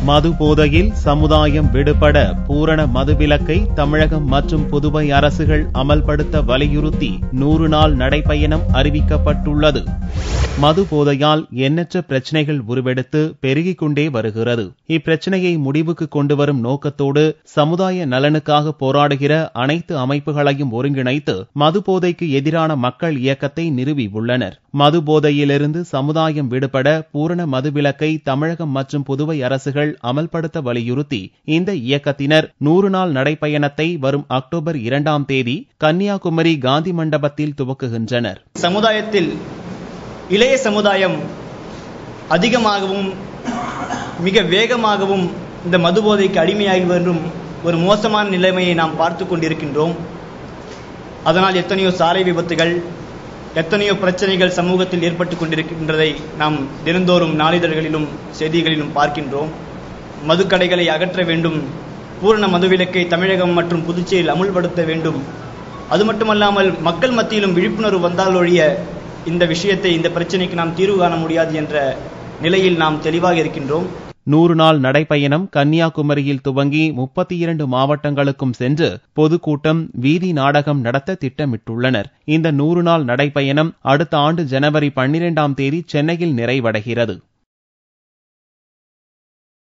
மது போதையில் சமுதாயம் விடுபட பூரண மதுவிலக்கை தமிழகம் மற்றும் புதுவை அரசுகள் அமல்படுத்த வலியுறுத்தி நூறு நாள் நடைப்பயணம் அறிவிக்கப்பட்டுள்ளது மது போதையால் எண்ணற்ற பிரச்சனைகள் உருவெடுத்து பெருகிக் கொண்டே வருகிறது இப்பிரச்சனையை முடிவுக்கு கொண்டு வரும் நோக்கத்தோடு சமுதாய நலனுக்காக போராடுகிற அனைத்து அமைப்புகளையும் ஒருங்கிணைத்து மது போதைக்கு எதிரான மக்கள் இயக்கத்தை நிறுவியுள்ளனர் மது போதையிலிருந்து சமுதாயம் விடுபட பூரண மதுவிலக்கை தமிழகம் மற்றும் புதுவை அரசுகள் அமல்படுத்த வலியுறுத்தி இந்த இயக்கத்தினர் நூறு நாள் நடைப்பயணத்தை வரும் அக்டோபர் இரண்டாம் தேதி கன்னியாகுமரி காந்தி மண்டபத்தில் துவக்குகின்றனர் சமுதாயத்தில் இளைய சமுதாயம் அதிகமாகவும் மிக வேகமாகவும் இந்த மதுபோதைக்கு அடிமையாகி வரும் ஒரு மோசமான நிலைமையை நாம் பார்த்து கொண்டிருக்கின்றோம் அதனால் எத்தனையோ சாலை விபத்துகள் எத்தனையோ பிரச்சனைகள் சமூகத்தில் ஏற்பட்டு கொண்டிருக்கின்றதை நாம் தினந்தோறும் நாளிதழ்களிலும் செய்திகளிலும் பார்க்கின்றோம் மதுக்கடைகளை அகற்ற வேண்டும் பூரண மதுவிலக்கை தமிழகம் மற்றும் புதுச்சேரியில் அமுல்படுத்த வேண்டும் அது மட்டுமல்லாமல் மக்கள் மத்தியிலும் விழிப்புணர்வு வந்தால் ஒழிய இந்த விஷயத்தை இந்த பிரச்சனைக்கு நாம் தீர்வு காண முடியாது என்ற நிலையில் நாம் தெளிவாக இருக்கின்றோம் நூறு நாள் நடைப்பயணம் கன்னியாகுமரியில் துவங்கி முப்பத்தி இரண்டு மாவட்டங்களுக்கும் சென்று பொதுக்கூட்டம் வீதி நாடகம் நடத்த திட்டமிட்டுள்ளனர் இந்த நூறு நாள் நடைப்பயணம் அடுத்த ஆண்டு ஜனவரி பன்னிரெண்டாம் தேதி சென்னையில் நிறைவடைகிறது